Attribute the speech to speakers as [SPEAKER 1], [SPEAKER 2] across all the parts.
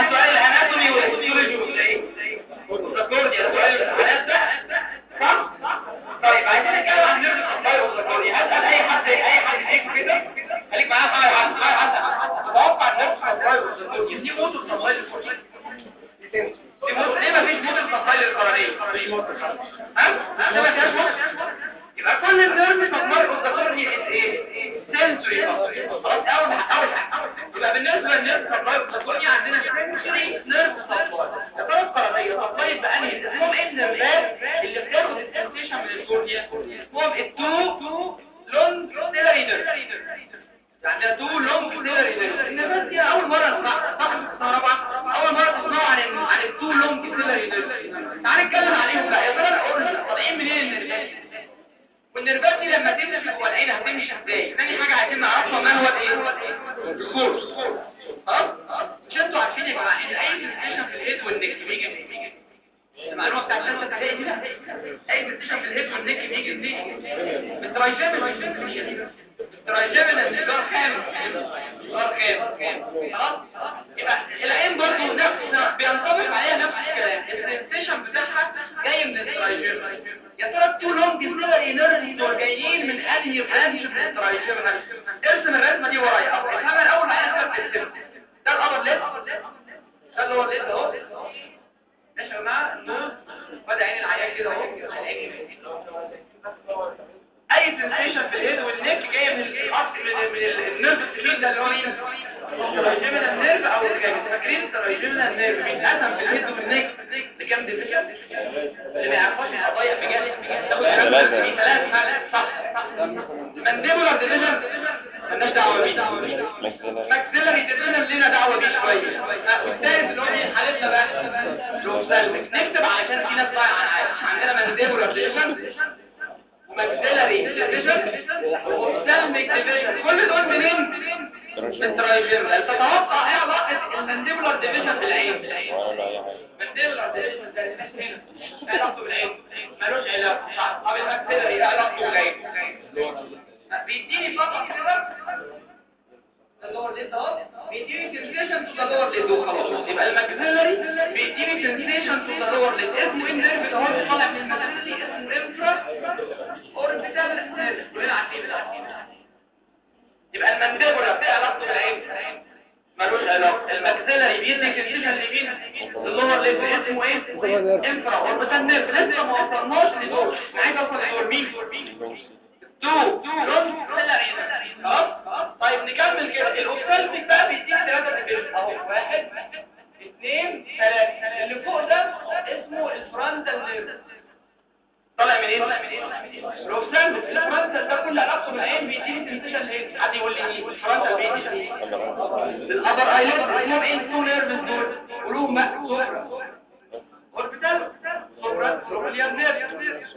[SPEAKER 1] بقى سؤال الاناتومي والفسيولوجي والايه والكورديا سؤال الامتحانات ده صح طيب عايزين نتكلم عن نيرف سبلاي والكورديا هسال اي حد اي حد هيك كده خليك معايا معايا معايا معايا اتوقع النيرف سبلاي والكورديا دي موتو سبلاي للكورديا دي موتو ليه مفيش موتو سبلاي للقرنيه مفيش موتو ها ده ما فيهاش موتو يبقى كل النيرف سبلاي والكورديا ايه سنسوري خلاص اول اول يبقى بالنسبه للنيرف سبلاي والكورديا عندنا سنسوري نيرف سبلاي الطرف القرنيه سبلاي بأنهي اسمهم ايه النيرفات اللي بتاخد السنسيشن من الكورديا اسمهم التو لونج سيلري نيرف عندنا تو لونج سيلري نيرف النيرفات دي اول مره نسمعها صح طبعا اول مره تسمعوا عن ال- عن التو لونج سيلري نيرف تعال نتكلم عليهم بقى يا ترى الاورجن طالعين منين النيرفات والنيرفات دي لما تمشي جوه العين هتمشي ازاي ثاني حاجه عايزين نعرفها ما هو الايه الكورس خلاص مش انتوا عارفين يا جماعه ان اي سنسيشن في الهيد والنك بيجي منين المعلومه بتاعت الشمس التحليل دي لا اي سنسيشن في الهيد والنك بيجي منين الترايجيمن الترايجيمن الانفجار خامس انفجار خامس خلاص يبقى العين برضه نفس بينطبق عليها نفس الكلام السنسيشن بتاعها جاي من الترايجيمن يا ترى التو لونج سيلري نيرفز دول جايين من انهي برانش من الترايجيمن ارسم الرسمه دي ورايا او افهمها الاول معايا افهم ده الابر ليد ده اللي هو الليد اهو ماشي يا جماعه النور وادي عين العيان كده اهو العين اي سنسيشن في الهيد والنك جايه من الاصل من من النيرف السليم ده اللي هو مين ترايجيمنال نيرف او الكابت فاكرين ترايجيمنال نيرف بيتقسم في الهيد والنك لكام ديفيجن اللي ما يعرفوش القضايا مجال
[SPEAKER 2] ثلاثة.
[SPEAKER 1] ثلاث حالات صح صح مانديبولار ديفيجن مالناش دعوه بيه
[SPEAKER 2] ماكسيلاري
[SPEAKER 1] ماكسيلاري ديفيجن لينا دعوه بيه شويه والثالث اللي هو مين حالتنا بقى لوكسالميك نكتب علشان في ناس ضايعه عن عارف عندنا مانديبولار ديفيجن وماكسيلاري ديفيجن وأوفثالميك ديفيجن كل دول منين؟ من ترايجيمنال تتوقع ايه علاقة المانديبولار ديفيجن بالعين
[SPEAKER 2] ولا اي حاجه
[SPEAKER 1] المانديبولار ديفيجن ده هنا ايه علاقته بالعين ملوش علاقة طب الماكسيلاري ايه علاقته بالعين بيديني فقط كده اللور ليد اهو بيديني سنسيشن تو ذا لور ليد وخلاص يبقى الماكسيلاري بيديني سنسيشن تو ذا لور ليد اسمه ايه النيرف اهو اللي طالع من الماكسيلاري اسمه انفرا اوربيتال نيرف كلنا عارفين يبقى المانديبولا ايه علاقته بالعين ملوش علاقه الماكسيلاري بيدي سنسيشن لمين اللور ليد اسمه ايه انفرا اوربيتال نيرف لسه ما وصلناش لدول انا عايز اوصل لدول مين تو لون سيلاري خلاص طيب نكمل كده الاوبسالميك بقى بيديك ثلاثه ديفيجن اهو واحد اثنين ثلاثه اللي فوق ده اسمه الفرونتال نيرف طالع من ايه طالع من ايه الاوبسالميك الفرونتال ده كل علاقته بالعين بيديني سنسيشن ليه حد يقول لي ايه الفرونتال بيدي ايه الابر ايليد اسمهم ايه التو نيرفز دول قولوهم بقى سوبرا اوربيتال سوبرا سوبرا نيرف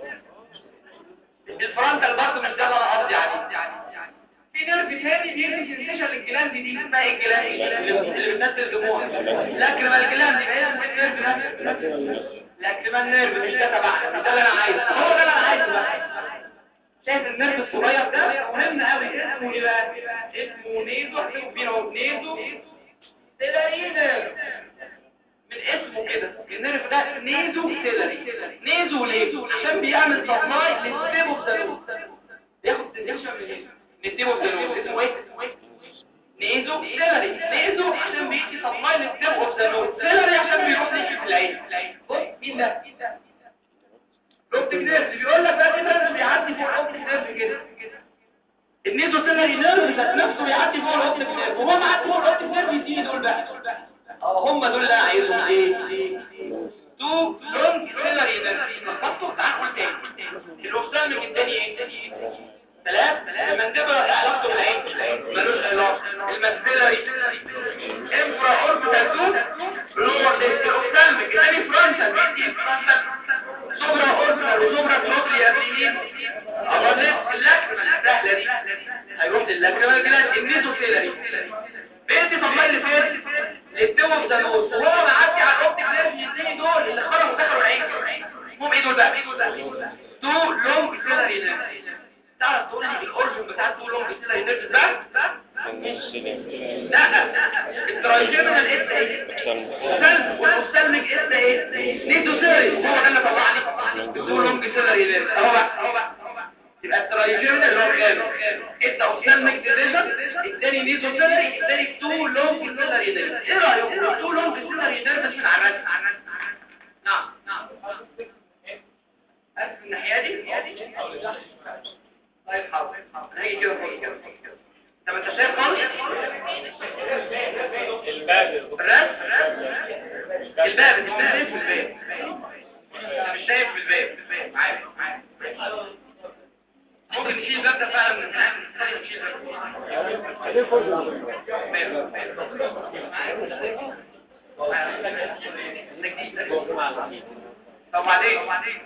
[SPEAKER 1] الفرونتال برضه مش ده اللي انا قصدي عليه في نيرف تاني بيدي سنسيشن للجلاند دي اسمها ايه الجلاند اللي بتنزل دموع لاكريمال جلاند يبقى هي النيرف ده لاكريمال نيرف مش ده تبعنا مش ده اللي انا عايزه هو ده اللي انا عايزه بقى شايف النيرف الصغير ده مهم قوي اسمه ايه بقى اسمه نيزو اكتبه فيه اهو نيزو سيلاري نيرف من اسمه كده النيرف ده نيزو سيلاري نيزو ليه عشان بيعمل سبلاي للسيبو بتاعه بياخد سنسيشن من ايه من السيبو بتاعه اسمه ايه نيزو سيلاري نيزو عشان بيدي سبلاي للسيبو بتاعه سيلاري عشان بيروح ليك في العين بص مين ده الاوبتيك نيرف بيقول لك بقى كده بيعدي فوق الاوبتيك نيرف كده النيزو سيلاري نيرف ذات نفسه بيعدي فوق الاوبتيك نيرف وهو معدي فوق الاوبتيك نيرف يديني دول بقى اه هم دول اللي انا عايزهم ايه تو لونج سيلاري نيرف لخبطوا تعال قول تاني الاوبسالميك التاني ايه ثلاث المندبلة علاقته بالعين ملوش علاقة الماكسيلاري انفرا اوربيتال تو لور ليست الاوبسالميك التاني فرونتال بيدي فرونتال سوبرا اوربيتال وسوبرا كلوبري ياسمين اظن اللاكريمال السهلة دي هيروح للاكريمال جلاند النيزو سيلاري بيدي طبيعي اللي فات للتوم زنوس وهو معدي على الاوبتيك نيرف يديني دول اللي خرجوا ودخلوا العين المهم ايه دول بقى ايه دول بقى تو لونج سيلاري نيرف تعرف تقول لي الاورجن بتاع تو لونج سيلاري نيرف ده لا ترايجيمينال اس ايه سلب والاوستالميك اس ايه نيزوسيري هو ده اللي طلع لي تو لونج سيلري نيرف اهو بقى اهو بقى يبقى الترايجيمينال اللي هو كام ادى اوستالميك ديفيجن الثاني نيزوسيري الثاني تو لونج سيلري نيرف ايه رايكم تو لونج سيلري نيرف من على الرسم نعم نعم ألف الناحية دي طيب حاضر انا هاجي كده فوق كده طب انت شايف خالص
[SPEAKER 2] الباب
[SPEAKER 1] الرسم الباب انت مش شايف الباب انت مش شايف الباب عارف عارف ممكن نشيل الباب ده فعلا من هناك نشيل الباب طب بعدين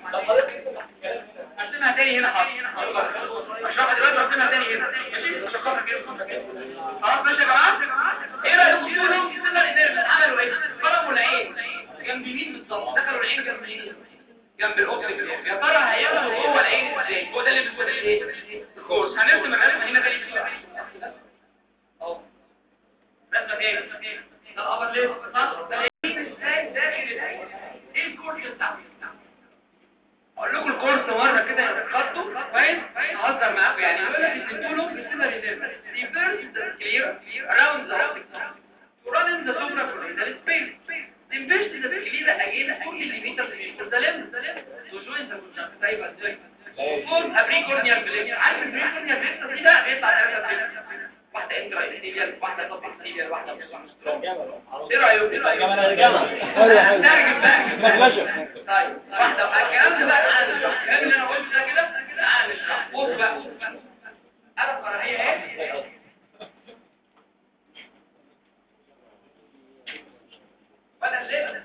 [SPEAKER 1] ارسمها تاني هنا حاضر اشرحها دلوقتي وارسمها تاني هنا ماشي اشرحها كده خلاص ماشي يا جماعه ايه رايكم تقولوا كده الانرجي عملوا ايه ضربوا العين جنب مين بالظبط دخلوا العين جنب مين جنب الاوبتيك نيرف يا ترى هيعملوا جوه العين ازاي هو ده اللي بيقول ايه الكورس هنرسم الرسمه هنا تاني اهو رسمه تاني ده الابر ليف صح ده العين ازاي داخل العين ايه الكورس بتاعه اقول لكم الكورس مره كده خدته كويس اهزر معاكم يعني يقول لك السيمبتوم بالسيلري نيرف ريفيرس ذا كلير اراوند ذا اوبتيك to run in the suprachoroidal space investigate the clear against two millimeters before the limb to join the conjunctiva form a precorneal plate عارف البريكورنيال بليت دي ده بيطلع ثلاثه بليت واحده انترايتيريال واحده سبتيريال واحده ايه رايك ايه رايك ترجم بقى طيب واحده الكلام ده بقى تعالى نشرح الكلام اللي انا قلته ده كده تعالى نشرح بص بقى انا الفرعيه اهي بدل ليه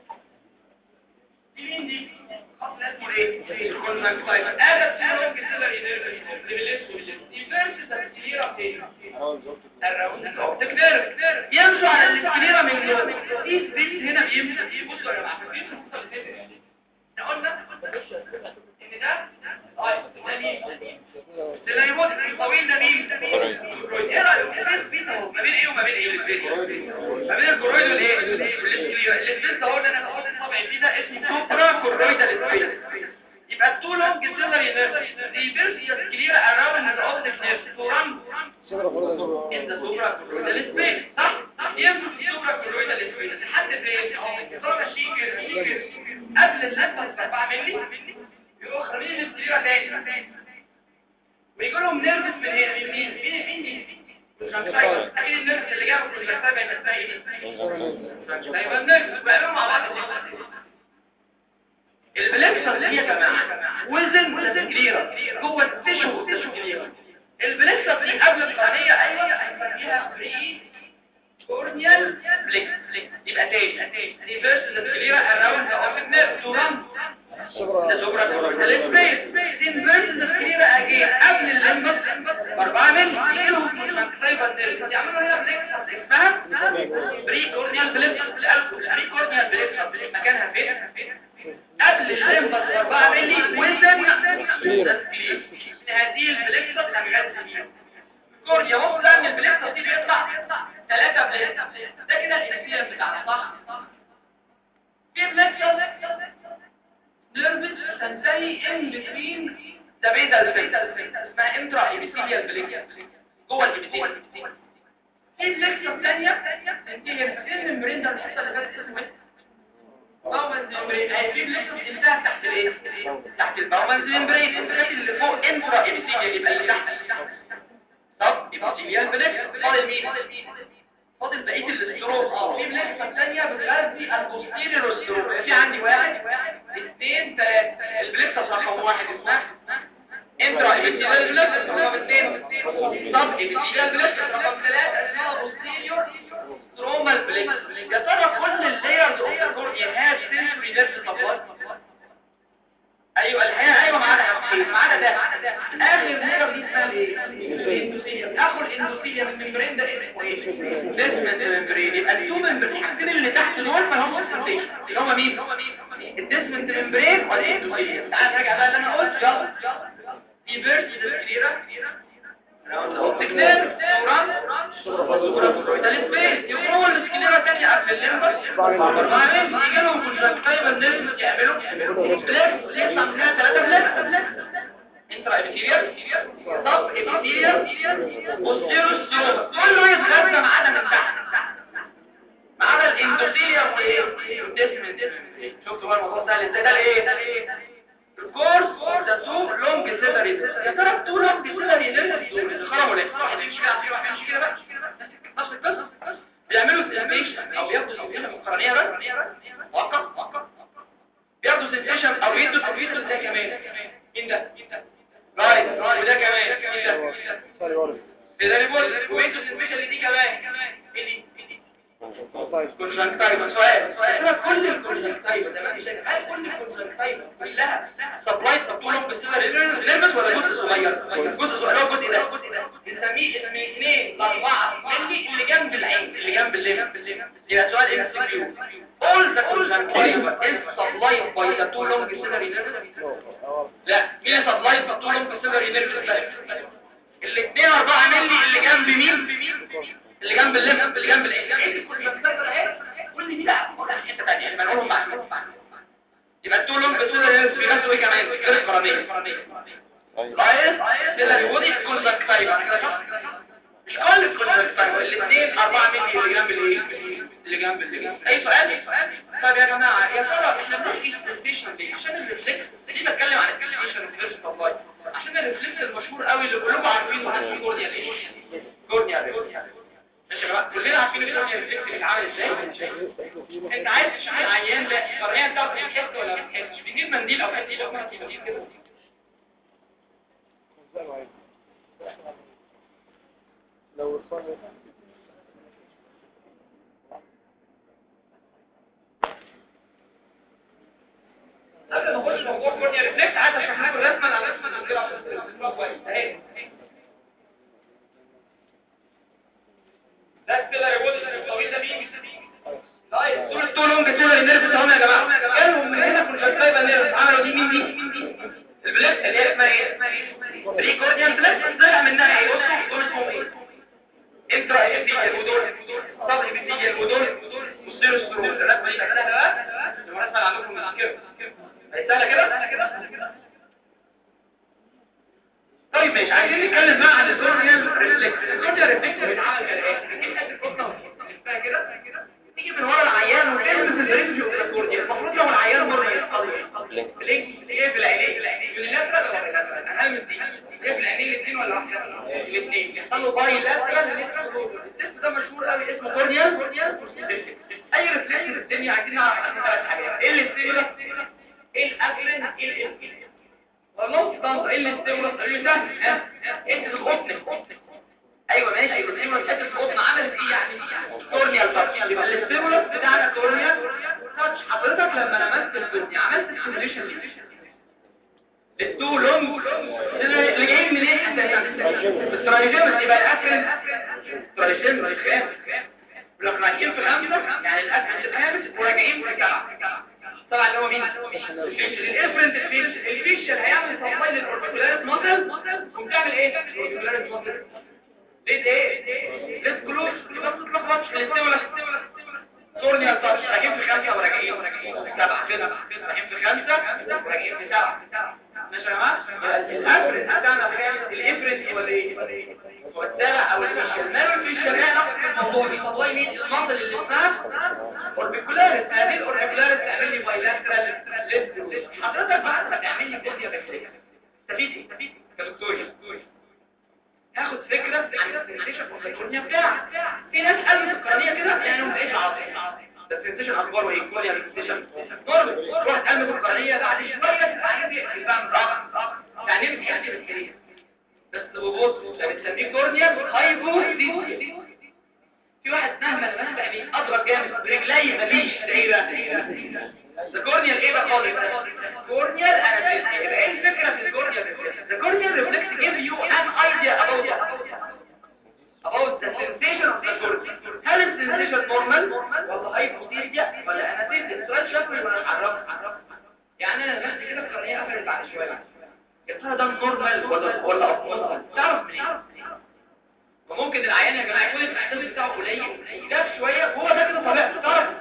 [SPEAKER 1] دي مين دي خط اسمه ايه الكونجكتيفا هذا السيروم كسلر ينرفي بالاسم يفرس السكليرا فين يمشوا على السكليرا من جوه في سبيس هنا بيمشي بصوا يا جماعه في احنا قلنا ان ده طيب ده مين ده يموت الطويل ده مين ايه رايك السبيس بيس اهو ما بين ايه وما بين ايه السبيس ما بين الكرويد والايه السكليرا السبيس اهو اللي انا هقول الطبع فيه ده اسمه سوبرا كرويدال سبيس يبقى التو لونج سيلري نيرف ريفيرس سكليرا اراوند ذا اوبتيك نيرف تو ران in the suprachoroidal space صح؟ يمشي في suprachoroidal space لحد فين؟ اهو من كسرة شيكر شيكر قبل اللفة 4 مللي يروح خليه السكليرا تاني ويجي لهم نيرفس من هنا من مين؟ مين مين دي؟ الكونجكتيفا اكيد النيرفس اللي جابوا الكونجكتيفا يبقى اسمها ايه؟ يبقى النيرفس بيعملوا مع بعض البلكسر دي يا جماعه وزن وزن كبيره جوه التشو تشو كبيره البلكسر دي قبل الثانيه ايوه هنسميها بري كورنيال بليكس يبقى تاني ريفيرس الكبيره اراوند ذا اوبن نيرف تو ران ده سوبرا كورنيال سبيس انفيرس الكبيره اجين قبل اللمبس باربعه مللي يجيلهم كونجكتيفا نيرف يعملوا هنا بلكسر اسمها بري كورنيال بلكسر بري كورنيال بلكسر مكانها فين قبل الليمبس 4 مللي وزن هذه البلكسة الأمغاز كورنيا هو ده من البلكسة دي بيطلع 3 بلكسة ده كده الانسيلم بتاعنا صح في بلكسة نيرفس تنتهي ان بتوين ذا بيزال فيس اسمها انترا ايبيثيليال بلكسة جوه الابيثيليال في بلكسة ثانية تنتهي من الممبرين ده الحته اللي فاتت اسمه باومنز ممبرين اي في بلكسس انتهى تحت الايه تحت الباومنز ممبرين انت خدت اللي فوق انترا ابيثيليال يبقى اللي تحت طب ابيثيليال بلكسس فاضل مين فاضل بقيه الاستروم اه في بلكسس ثانيه بتغذي البوستيريور استروم في عندي واحد اثنين ثلاثه البلكسس رقم واحد اسمها انترا ابيثيليال بلكسس رقم اثنين طب ابيثيليال بلكسس رقم ثلاثه اسمها بوستيريور سترومال بلكسس يا ترى كل اللايرز اوف الكورنيا هاز سنسوري نيرف سبلاي ايوه الحقيقه ايوه ما عدا حاجتين ما عدا ده اخر نيرف دي اسمها ايه الاندوثيليوم اخو الاندوثيليوم الممبرين ده اسمه ايه ديسمنت ممبرين يبقى التو ممبرين الحاجتين اللي تحت دول ما همش سنسيشن اللي هم مين الديسمنت ممبرين والاندوثيليوم تعال نرجع بقى اللي انا قلت يلا ديفيرس السكليرا اوبتيك نيرف وران ده السبيس يقول السكليرا الليمبس وبعدين يجي لهم كونجكتيفال نيرفز يعملوا بلاك يطلع منها ثلاثه بلاك انترا ابيثيريال سب ابيثيريال بوستيروستروما كله يتغذى ما عدا من تحت ما عدا الاندوثيليوم والديسمنت شفتوا بقى الموضوع سهل ازاي ده الايه ده الايه الكورس ده تو لونج سيلري يا ترى تو لونج سيلري نيرفز خرموا ليه مش كده مش كده بقى نفس القصه بيعملوا سنسيشن او بياخدوا سنسيشن مقارنيه بس وقف وقف بياخدوا سنسيشن او يدوا او يدوا ده كمان مين ده مين ده رايت وده كمان مين ده
[SPEAKER 3] سوري ورد
[SPEAKER 1] ده ريبول ويدوا سنسيشن دي كمان مين دي مين دي كونجنكتيفا سؤال سؤال كل الكونجنكتيفا ده ما فيش شك هل كل الكونجنكتيفا كلها سبلاي سبلاي بسيلر نلبس ولا جزء صغير جزء صغير هو الجزء ده بنسميه اسم 2 ل 4 ملي اللي جنب العين اللي جنب الليم يبقى سؤال ام سي كيو all the conjunctiva is supplied by the two long ciliary nerves لا مين supplied by two long ciliary nerves الاثنين 4 ملي اللي جنب مين اللي جنب الليم اللي جنب العين كل الكونجنكتيفا اهي كل دي بقى حته ثانيه يعني بنقولهم بعد يبقى التو لونج ciliary nerves بيغذوا ايه كمان غير القرنيه رايس سيلري بودي كونجكتيفا مش كل الكونجكتيفا الاثنين 4 مللي اللي جنب الايه اللي جنب اللي اي سؤال طب يا جماعه يا ترى احنا بنحكي ستيشن ليه عشان الريفلكس ليه بتكلم عن الستيشن ريفلكس والله عشان الريفلكس المشهور قوي اللي كلكم عارفينه اسمه جورنيا ايه جورنيا ماشي يا جماعه كلنا عارفين الجورنيا ريفلكس بيتعمل ازاي انت عايز تشوف العيان ده القرنيه بتاعته بتحس ولا ما بتحسش بتجيب منديل او حته ايدك اسمها منديل كده
[SPEAKER 3] لو الصنع
[SPEAKER 1] قبل ما نخش في موضوع كورنيا ريفلكس عايز اشرح لكم رسمه على رسمه كده عشان تفهموها كويس اهي ده السيلر بودي الطويل ده مين طيب دول دول لونج سيلر نيرفز هم يا جماعه جالهم من هنا كونجكتيفا نيرفز عملوا دي مين دي مين دي البلاك اللي هي اسمها ايه بري كورديال بلاك طلع منها ايه بصوا دول اسمهم ايه انترا ابيثيليال ودول سب ابيثيليال ودول بصيروا ستروم الرسمه دي شغاله بقى الرسمه اللي عندكم مذكره سهله كده طيب ماشي عايزين نتكلم بقى عن الكورنيال ريفلكس الكورنيال ريفلكس بيتعمل كالاتي بتجيب حته قطه وتلفها كده تيجي من ورا العيان وتلمس الريفلكس اوف الكورنيا المفروض لو العيان مر يحصل ايه بلينك ايه في العينين يونيلاترال ولا لاترال انا هلمس دي ايه في العينين الاثنين ولا واحده الاثنين يحصل له باي لاترال التست ده مشهور قوي اسمه كورنيال اي ريفلكس في الدنيا عايزين نعرف عنه ثلاث حاجات ايه اللي ستيمولس ايه الاكلين ايه الانفلين والله طب ايه اللي ستيمولس ايه سهل ها انت القطن ايوه ماشي ايوه ستيمولس حته القطن عملت ايه يعني كورنيال تاتش يبقى الستيمولس بتاعنا كورنيال تاتش حضرتك لما لمست الجزء عملت ستيموليشن التو لونج اللي جايين منين اساسا الترايجيمس يبقى الاكل الترايجيمس الخامس لو رايحين في خمسه يعني الاكل الخامس وراجعين في سبعه طبعا اللي هو مين الافرنت الفيش الفيش اللي هيعمل سبلاي للاوربيكولاريس ماسل وبتعمل ايه الاوربيكولاريس ماسل ليه ايه ليت كلوز ما تتلخبطش الاستيولا كورنيال تاتش راجعين في خمسه وراجعين سبعه كده راجعين في خمسه وراجعين في سبعه ماشي يا جماعه الافرنت بتاعنا الخامس الافرنت هو الايه هو السابع او الفيشل ماله الفيشل ده نفس الموضوع بيسبلاي مين الماسل اللي اسمها اوربيكولاريس هذه الاوربيكولاريس تعمل لي بايلاترال ليد حضرتك بعد ما تعمل لي كورنيا ريفلكس استفيد استفيد كدكتور هاخد فكره عن السنسيشن اوف الكورنيا بتاعك في ناس قالوا القرنيه كده يعني ما بقتش عاطل ده السنسيشن اخباره ايه كورنيا سنسيشن نورمال واحد قلب القرنيه بعد شويه بعدين يقفل بقى مراقب يعني ايه بتحس بالكريه بس ببص ده بتسميه كورنيا هايبوثيسيس في واحد مهما لمس يعني اضرب جامد رجلي مفيش دايره ده كورنيال ايه بقى خالص كورنيال انستيزيا يبقى ايه الفكره في الكورنيال the corneal reflex give you an idea about about the sensation of the cornea هل السنسيشن نورمال ولا هايبوثيسيا ولا انستيزيا السؤال شكله ولا عرفت يعني انا لمست كده القرنيه قفلت بعد شويه يا ترى ده نورمال ولا ولا ابنورمال تعرف منين وممكن العيان يا جماعه يكون الاحساس بتاعه قليل يدافع شويه وهو ده كده طبيعته تعرف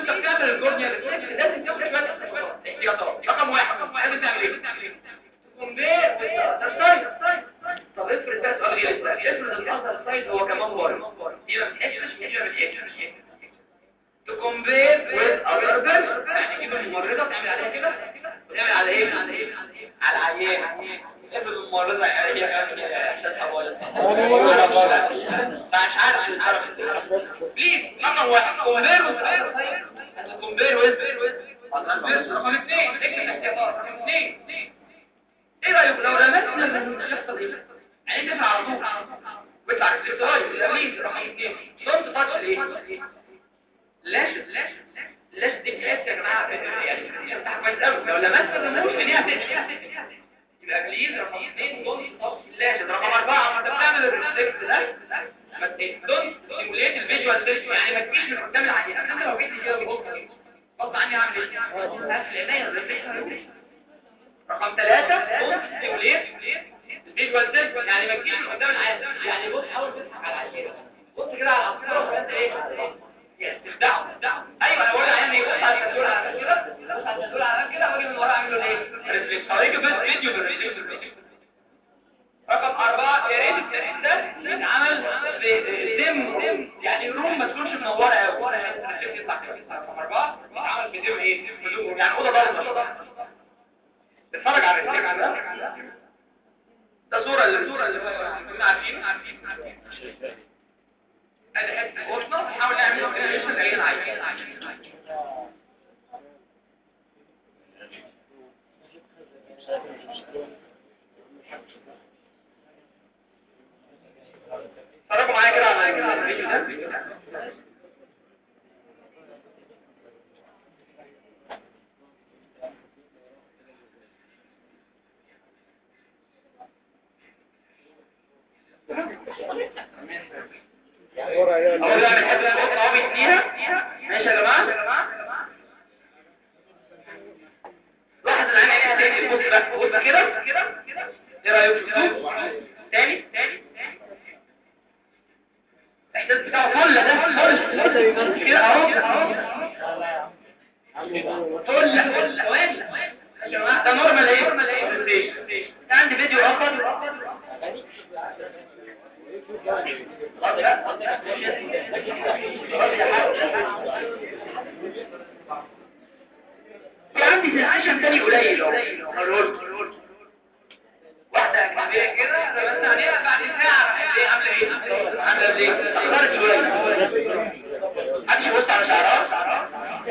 [SPEAKER 1] وانت بتعمل الكورنيا ريفلكس لازم تاخد شويه احتياطات رقم واحد لازم تعمل ايه كومبير بالسايد طب افرض ده سؤال غير السؤال افرض الاخضر سايد هو كمان بار دي ما بتحسش ودي ما بتحسش تكومبير with other person يعني تجيب الممرضة تعمل عليها كده وتعمل على ايه على ايه على العيان افرض الممرضة هي كمان احساسها ولا مش عارف الطرف بليز رقم واحد كومبير with كومبير with رقم اثنين اكتب الاحتياطات رقم اثنين ايه رايك لو لمسنا اللي يحصل ايه يعني تدفع على طول ويطلع الاستيرويد الامين رقم اثنين دونت تاتش الايه لاش لاش لاش دي بتحس يا جماعه يعني بتفتح كويس قوي لو لمست الرموش ان هي هتقفل يبقى بليز رقم اثنين دونت تاتش اللاش رقم اربعه انت بتعمل الريفلكس ده ما دونت ستيموليت الفيجوال سيستم يعني ما تجيش من قدام العيان انا لو جيت كده ببص غصب عني هعمل ايه؟ هقفل عينيا الريفلكس رقم ثلاثة دونت ستيموليت الفيجوال سيستم يعني ما تجيش من قدام العيان يعني بص حاول تضحك على العيان بص كده على العصفورة وانت ايه تبدعوا ايوه انا بقول عيان يبص على الكسول على كده يبص على الكسول على كده واجي من ورا اعمل له ايه ريفلكس هوريك بس فيديو بالريفلكس رقم أربعة يا ريت التاريخ ده يتعمل في دم يعني روم ما تكونش منورة قوي الريفلكس يطلع كده رقم أربعة يتعمل في دم ايه يعني أوضة ضلمة اتفرج على الريفلكس ده ده صورة اللي صورة اللي كنا عارفين عارفين عارفين ادي حته غصنه نحاول نعمل كونكشن اللي انا عايزه اتفرجوا معايا كده على كده على الفيديو ده
[SPEAKER 3] ورا يا
[SPEAKER 1] اهو ده بنحب القطه اهو بيديها ماشي يا جماعه لاحظ العين ايه تاني بص بقى بص كده كده ايه رايك تاني تاني الاحساس بتاعه فل ده فل كده اهو اهو فل فل ثواني يا جماعه ده نورمال ايه نورمال ايه ده عندي فيديو اخر في عندي سنسيشن تاني قليل اهو واحدة أجنبية كده لبسنا عليها بعد ساعة راحت ايه عاملة ايه؟ عاملة ايه؟ أخرت شوية محدش يبص على شعرها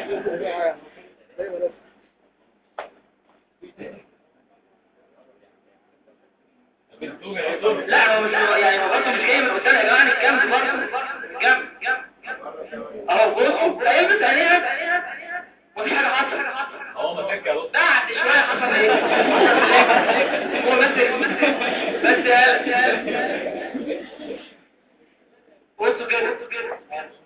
[SPEAKER 3] دايما
[SPEAKER 1] لا هو مش يعني هو برضه مش جاي من قدام يا جماعة الجنب برضه جنب جنب اهو بصوا هيلبس عينيها وفي حاجة حصلت
[SPEAKER 2] هو مسك يا دكتور
[SPEAKER 1] بعد شوية حصل ايه؟ هو بس بس قال بصوا كده بصوا كده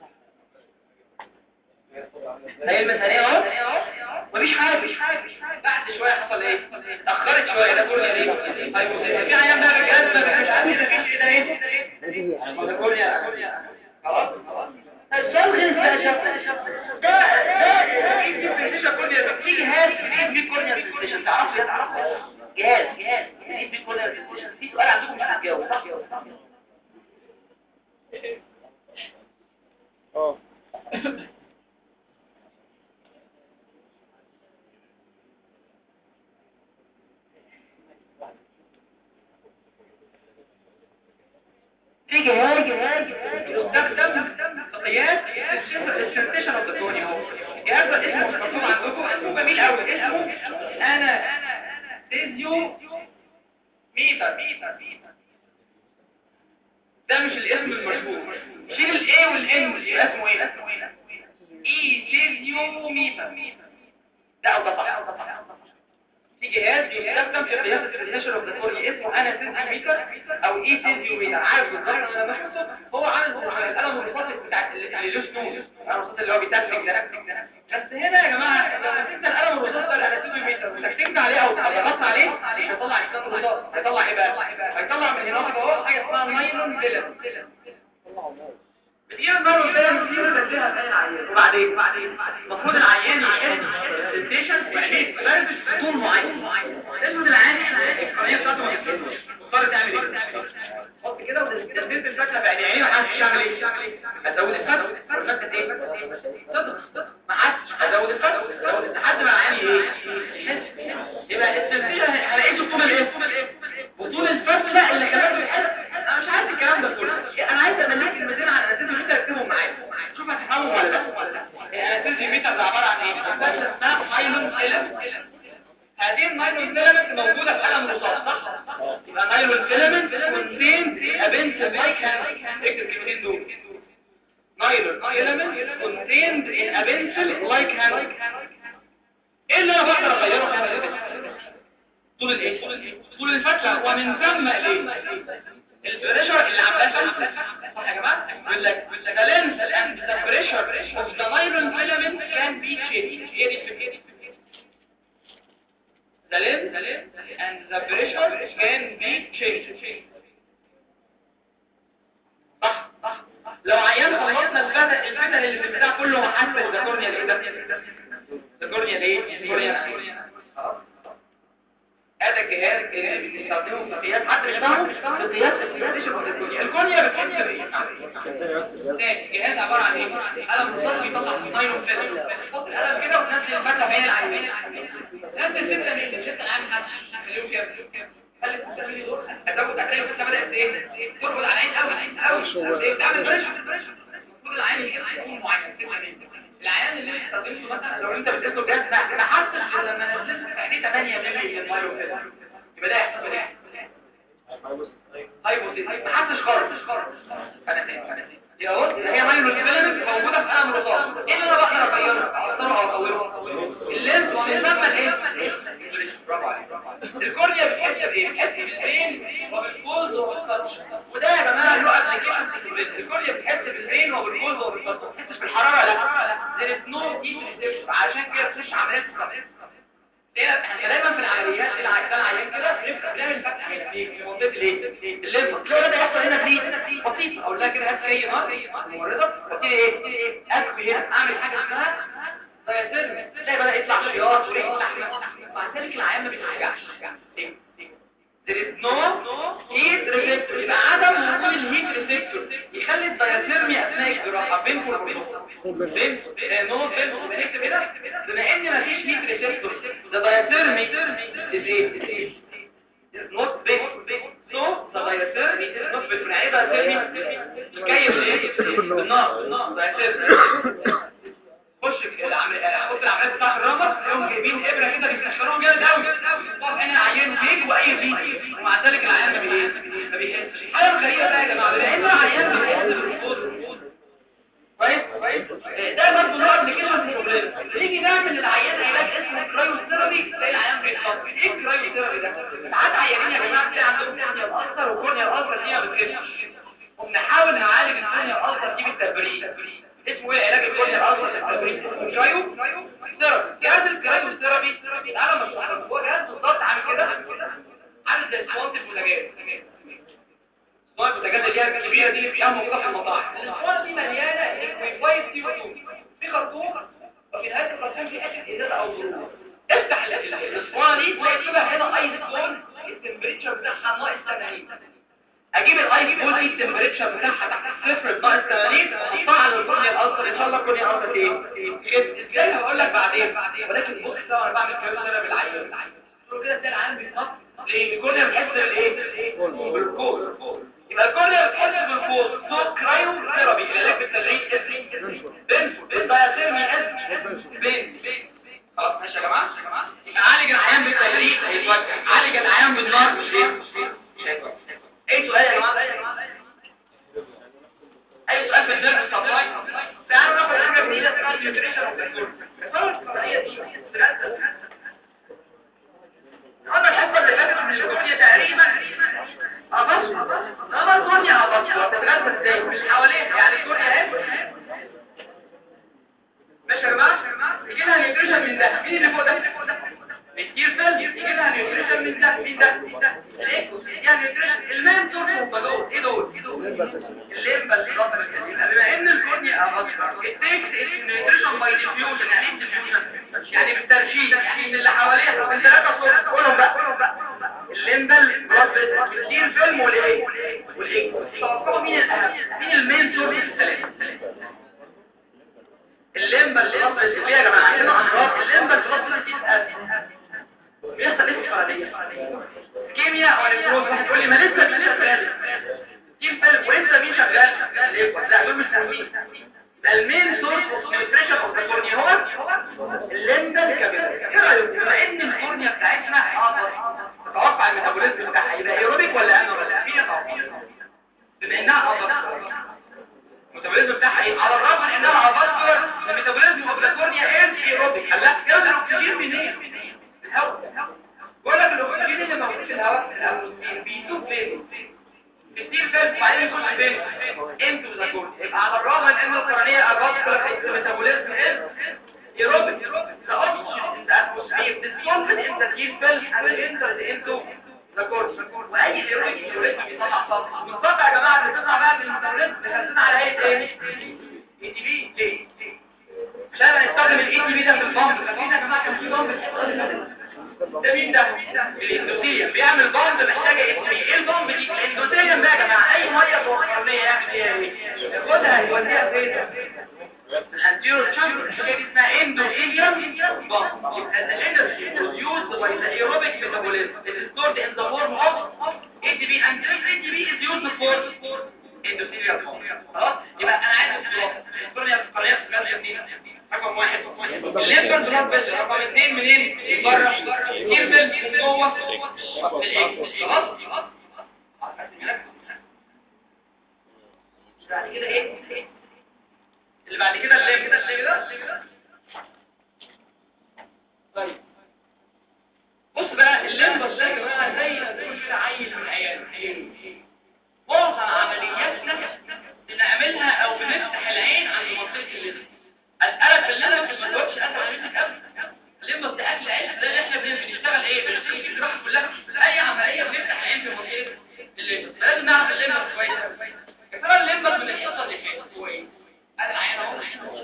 [SPEAKER 1] هيلبس عينيه اهو مفيش حاجة مفيش حاجة بعد شوية حصل ايه؟ اتأخرت شوية ده كله ليه؟ طيب في عيان بقى بالجهاز ما مش عارف ايه ده مفيش ايه ده ايه؟ ده كورنيا خلاص السؤال غير بقى شاب ده ده في بريسيشن كورنيا في جهاز جديد في كورنيا بريسيشن تعرفوا تعرفوا جهاز جهاز جديد في كورنيا بريسيشن في سؤال عندكم مش هتجاوب صح
[SPEAKER 3] اه
[SPEAKER 1] في جهاز يستخدم قياس السنسيشن اوف ذا كورنيا اهو الجهاز ده اسمه مش مكتوب عندكم اسمه جميل قوي اسمه انا فيزيو ميتر ده مش الاسم المشهور شيل الاي والان يبقى اسمه ايه اسمه ايه اي فيزيو ميتر ده او ده صح في جهاز يستخدم في قياس السنسيشن اوف ذا كورنيا اسمه انا سيزيوميتر او اي سيزيوميتر عارف بالظبط انا بحسه هو عامل زي على القلم الرصاصي بتاع اللي له سنون الرصاص اللي هو بيتفك ده بس هنا يا جماعه لو مسكت القلم الرصاص ده انا سيزيوميتر وسكتت عليه او ضغطت عليه مش هيطلع الكتاب الرصاص هيطلع ايه بقى هيطلع من هنا اهو حاجه اسمها نايلون فيلم بتجيب النار وكده بتجيب تديها في العيان وبعدين بعدين المفروض العيان يحس السنسيشن وعينيه تلبس طول معين تلبس العيان القرنيه بتاعته ما تتكلمش مضطر تعمل ايه حط كده وتثبت الفتله في عينيه ما حدش يعمل ايه هتزود الفتله الفتله ايه صدق ما حدش هتزود الفتله لحد ما العيان ايه يحس يبقى السنسيشن هلاقيه طول الايه وطول الفتله اللي خلاته يحس انا مش عايز الكلام ده كله انا عايز املك كلمتين عن الاساس اللي انت تكتبهم معايا شوف هتفهمهم ولا لا الاساس الميتا ده عباره عن ايه فتله اسمها نايلون فيلامنت هذه النايلون فيلامنت موجوده في قلم رصاص صح يبقى نايلون فيلامنت كونتين ابنت لايك اكتب الكلمتين دول نايلون فيلامنت كونتين ان ابنسل لايك هاند ايه اللي انا بقدر اغيره في هذا الاسم طول الايه طول الفتله ومن ثم ليه البريشر اللي عاملاه صح يا جماعه بيقول لك the length and the pressure of the nylon filament can be changed ايه دي الفكره the length and the pressure can be changed صح صح لو عيان خلصنا الفتل الفتل اللي في البتاع كله محسن ده كورنيا ايه ده ده كورنيا ايه كورنيا هذا الجهاز اللي بنستخدمه في قياس حد بيشتغل في قياس السنسيشن في الكونيا الكونيا بتحس بايه تاني جهاز عباره عن ايه قلم رصاص بيطلع نايلون فيلم تحط القلم كده وتنزل الفتله بين العينين نزل 6 مللي 6 عام خليهم كده خلي 6 مللي دول ازود هتلاقي الفتله بدات ايه تربط على العين قوي قوي تعمل بريشر المفروض العين يكون معين 6 مللي العيان اللي انت استخدمته مثلا لو انت بتديله جهاز ما حسش لما نزلت في عينيه 8 مللي من المايو كده يبقى ده يحصل ايه هايبوثيسيس ما حسش خالص انا تاني يا بص هي مايلو فيلامنت موجوده في قلم رصاص ايه اللي انا بقدر اغيره اكتره او اطوله اللينس ومن ثم الايه برافو عليك الكورنيا بتحس بايه بتحس بالبين وبالفولز وبالتاتش وده يا جماعه له ابلكيشن في البرين الكورنيا بتحس بالبين وبالفولز وبالتاتش ما بتحسش بالحراره لا there is no heat reception عشان كده تخش عمليات الخمس احنا دايما في العمليات العيان العيان كده بنبدا بنعمل فتح هنا في منطقه الايه الليمف تلاقي بدا يحصل هنا بليد بسيط اقول لها كده هات اي نار ممرضه وابتدي ايه اكوي هنا اعمل حاجه اسمها دايتيرم تلاقي بدا يطلع شياط وريحه لحمه مع ذلك العيان ما بيتوجعش There is no heat receptor يبقى عدم وجود الهيت ريسبتور يخلي الدايثيرمي اثناء الجراحه بينكم وبين بين نو بين بنكتب هنا بما ان مفيش هيت ريسبتور ده دايثيرمي ايه نوت بين سو ده دايثيرمي نوت بين يعني دايثيرمي كيف ايه بالنار دايثيرمي خش العمليات خش العمليات بتاعت الرمر يوم جايبين ابره كده بيسخنوهم جامد قوي طب انا العيان فيك واي فيك ومع ذلك العيان ما بيحسش ما بيحسش حاجه غريبه بقى يا جماعه بما ان العيان بيحس بالركود كويس كويس ده برضه نوع من كلمه البروبلم نيجي نعمل للعيان علاج اسمه كرايوثيرابي تلاقي العيان بيتصاب ايه الكرايوثيرابي ده ساعات عيانين يا جماعه تلاقي عندهم كورنيا الالسر وكورنيا الالسر دي ما بتخفش وبنحاول نعالج الكورنيا الالسر دي بالتبريد اسمه ايه علاج الكورنيا الالسر بالتبريد كرايو ثيرابي جهاز الكرايو ثيرابي تعالى مشروع هو جهاز بالظبط عامل كده عامل زي اسطوانه البوتاجاز اسطوانه البوتاجاز اللي هي الكبيره دي اللي فيها موجوده في المطاعم الاسطوانه دي مليانه ليكويفايد سي او 2 في خرطوم وفي نهايه الخرطوم في اكل ازازه او ظروف افتح الاسطوانه دي تلاقي فيها هنا ايس كون التمبريتشر بتاعها ناقص 80 اجيب الايس كون دي التمبريتشر بتاعها تحت الصفر ناقص 80 احطها على الكورنيا الالسر ان شاء الله الكورنيا الالسر ايه ازاي هقول لك بعدين ولكن بص ده وانا بعمل كده انا بالعين قلت كده ده العين بيتنط ليه الكورنيا بتحس بالايه بالكور يبقى الكورنيا بتحس بالكور سو كرايو ثيرابي العلاج بالتدريج اسمه بنفو الدايثيرمي اسمه بن خلاص ماشي يا جماعه يبقى عالج العيان بالتدريج هيتوجه عالج العيان بالنار مش ايه مش هيتوجه اي سؤال يا جماعه اي سؤال في النيرف سبلاي تعالوا ناخد حاجه جديده اسمها النيوتريشن اوف هذا الحصه اللي فاتت من الكورنيا تقريبا ابص ده الكورنيا ابص هتتغذى ازاي مش حواليها يعني الكورنيا اهي ماشي يا جماعه يجي لها نيوتريشن من ده مين اللي فوق ده الكير سيل يجي لها نيوتريشن من ده مين ده الايكوس يجي لها نيوتريشن المان دول فوق دول ايه دول ايه دول الليمبا اللي بما ان باي ديفيوجن يعني ايه ديفيوجن يعني بالترشيد يعني ان اللي حواليها طب انت لا تصور قولهم بقى قولهم بقى الليمبل بلاد فيسل كتير فيلم والايه والايه توقعوا مين الاهم مين المين سورس الثلاثه الليمبل بلاد فيسل ليه يا جماعه عندنا امراض الليمبل بلاد فيسل بيحصل ايه فعاليه كيمياء ولا نيوروز واحد يقول لي ما لسه مين شغال كيم فيلم ولسه مين شغال لا دول مش مهمين ده المين سورس اوف نيوتريشن اوف ذا كورنيا هو الليمبل كابيلاري ايه رايك بما ان الكورنيا بتاعتنا حاضر تتوقع الميتابوليزم بتاعها يبقى ايروبيك ولا انيروبيك في توقع بما انها حاضر الميتابوليزم بتاعها ايه على الرغم من انها حاضر الميتابوليزم اوف ذا كورنيا از ايروبيك قال لك يا الاكسجين منين الهواء بقول لك الاكسجين اللي موجود في الهواء الاكسجين بيتوب فين كتير فات وبعدين يخش فين انتو ذا كورنيا يبقى على الرغم من ان القرنيه الفاسكولار الميتابوليزم از aerobic the oxygen in the atmosphere dissolved in the deep cell and entered into the corpus واي aerobic aerobic بيطلع طاقه والطاقه يا جماعه اللي بتطلع بقى من الميتابوليزم بيخزنها على ايه تاني اي تي بي ليه عشان هنستخدم الاي تي بي ده في البامب فاكرين يا جماعه كان في بامب ده مين ده الاندوثيليوم بيعمل بامب محتاجه اي تي بي ايه البامب دي الاندوثيليوم ده يا جماعه اي ميه جوه القرنيه يعمل فيها ايه ياخدها يوديها فين الانتيرو تشامبر الحاجه دي اسمها اندوثيليوم بامب يبقى الانرجي produced by the aerobic metabolism is stored in the form of ATP and this ATP is used for endothelial bump خلاص يبقى انا عايز الصوره الكورنيا القرنيه بتتكلم منين رقم واحد الليمبر بلاد بس رقم اثنين منين بره كتير من جوه الايه خلاص بعد كده ايه اللي بعد كده الليمب كده الليمب ده طيب بص بقى الليمبر ده يا جماعه زي ما تقول كده عيل من عيال معظم عملياتنا بنعملها او بنفتح العين عن منطقه الليمب اسالك بالله ما تقولش اسال منك ابدا الليمبر ده اكل عيش ده اللي احنا بنشتغل ايه بنشتغل الجراحه كلها اي عمليه بنفتح العين في منطقه الليمبر لازم نعرف الليمبر كويس يا ترى الليمبر من الحصه اللي فاتت هو ايه ادي العين اهو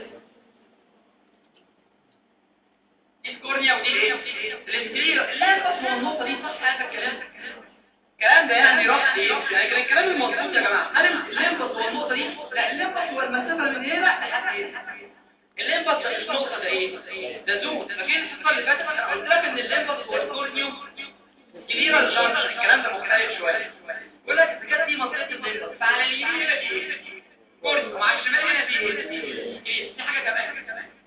[SPEAKER 1] الكورنيا ودي ايه الانتيريور لا بس هو النقطه دي صح هذا الكلام الكلام ده يعني رفض ايه لكن الكلام المظبوط يا جماعه هل الليمبس هو النقطه دي لا الليمبس هو المسافه من هنا لحد هنا الليمبس النقطه ده ايه ده زوم فاكرين الحصه اللي فاتت انا قلت لك ان الليمبس هو الكورنيو كبيره الجانش الكلام ده مختلف شويه بيقول لك اذا كانت دي منطقه الليمبس فعلى اليمين هنا في ايه كورنيو وعلى الشمال هنا في ايه في حاجه كمان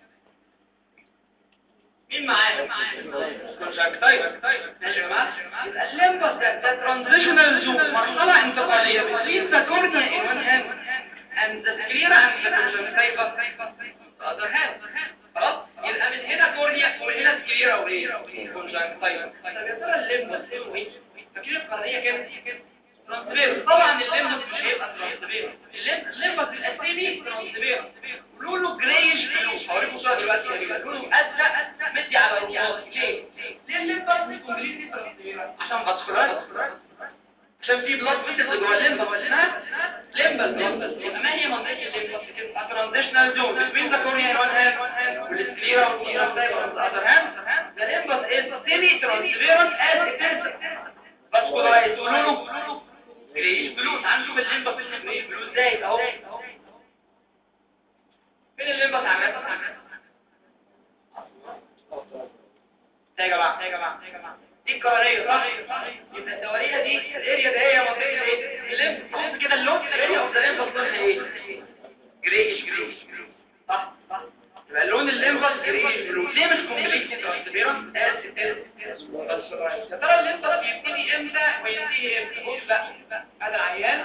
[SPEAKER 1] مين معايا طيب طيب ماشي يا جماعه يبقى الليمبس ده ده ترانزيشنال زون مرحله انتقاليه between the cornea in one hand and the sclera and the conjunctiva the other hand خلاص يبقى من هنا كورنيا ومن هنا سكليرا وايه conjunctiva طب يا ترى الليمبس ايه فاكرين القرنيه كام ترانسفير طبعا الليمبس مش هيبقى ترانسفير الليمبس الاسيمي ترانسفير لونه جريش بلو هوريكم صوره دلوقتي هيبقى لونه ازرق مدي على الرصاص ليه ليه الليمبس مش كومبليتلي ترانسفير عشان فاسكولار عشان في بلاد فيسلز جوه الليمبس اسمها ليمبس بلاد يبقى ما هي منطقه الليمبس كده ترانزيشنال زون بين ذا كورنيا ان وان هاند والسكليرا والسيرم دايما on the other hand the limbus is semi transparent as it is vascularized ولونه جريش بلو تعال نشوف الليمبس جريش بلو ازاي اهو فين الليمبس عمال ده يا جماعه يا جماعه يا جماعه دي الكهريه صح يبقى الدوريه دي الاريا ده هي منطقه ايه الليمب بص كده اللون الاريا اوف ذا ليمب بص ايه جريش جريش صح صح يبقى اللون الليمبس جريش بلو ليه مش كومبليت ترانسبيرنت اس بس يا ترى الليمبس بيبتدي امتى وينتهي امتى بص بقى هذا العيان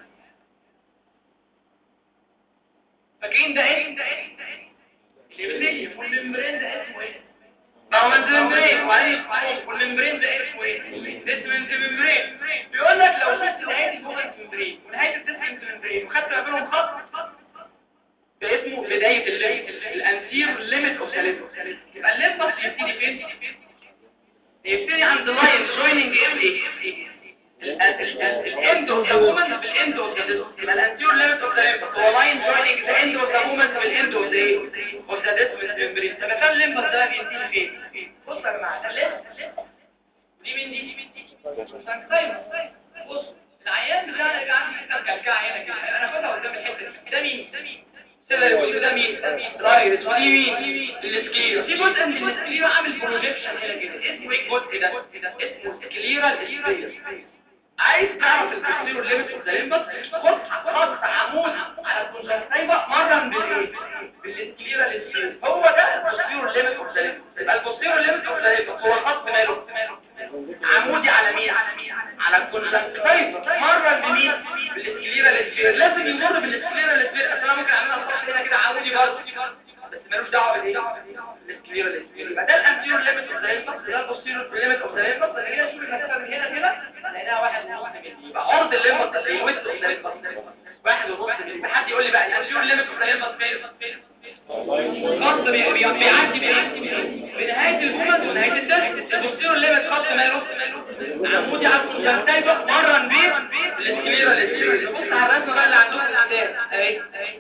[SPEAKER 1] فاكرين ده ايه ده ايه اللي والممبرين ده اسمه ايه طبعا الممبرين وبعدين والممبرين ده اسمه ايه ديسمنت ممبرين بيقول لك لو شفت نهايه الفوكس ممبرين ونهايه الديسمنت ممبرين وخدت ما بينهم خط ده اسمه بدايه الليمت الانتير ليميت اوف ذا يبقى الليمبس يبتدي فين يبتدي عند لاين جويننج ام ايه الام اند اوف ذا مومنت بالاند اوف ذا ديسك يبقى الانتيور ليميت اوف ذا ليمبس هو لاين جويننج ذا اند اوف ذا مومنت بالاند اوف ذا ايه اوف ذا ديسك ممبرين طب كان الليمبس ده بينتهي فين بص يا جماعه ده الليمبس دي مين دي سانكتايم بص العيان بتاعنا يبقى عندي حته مكلكعه هنا كده انا هاخدها قدام الحته دي ده مين ده مين ده مين رايت ودي مين السكليرا في جزء من السكليرا عامل بروجيكشن هنا كده اسمه ايه الجزء ده اسمه سكليرا السكليرا عايز تعرف البوستيرور ليميت اوف ذا ليمبس خد خط عمود على الكونجكتيفا مرن بالايه بالسكليرا السكليرا هو ده البوستيرور ليميت اوف ذا ليمبس يبقى البوستيرور ليميت اوف ذا ليمبس هو خط ماله عمودي على مين على الكونجكتيفا مرن بمين بالسكليرا السكليرا لازم يمر بالسكليرا السكليرا اصل انا ممكن اعملها خط هنا كده عمودي برضه بس ملوش دعوه بالايه السكليرا السكليرا يبقى ده الانتيور ليميت اوف ذا ليمبس ده البوستيرور ليميت اوف ذا ليمبس انا كده اشوف المسافه من هنا كده لقيناها واحد ونص مللي يبقى عرض الليمبس اللي ويست اوف ذا ليمبس واحد ونص مللي حد يقول لي بقى الانتيور ليميت اوف ذا ليمبس فين خط بي- بي- بيعدي بايه بنهايه المومنت ونهايه الدرس البوستيرور ليميت خط ماله عمودي على الكونجكتيفا مرن بيه الاسكليرا الاسكليرا بص على الرسمه بقى اللي عندكم قدام اهي اهي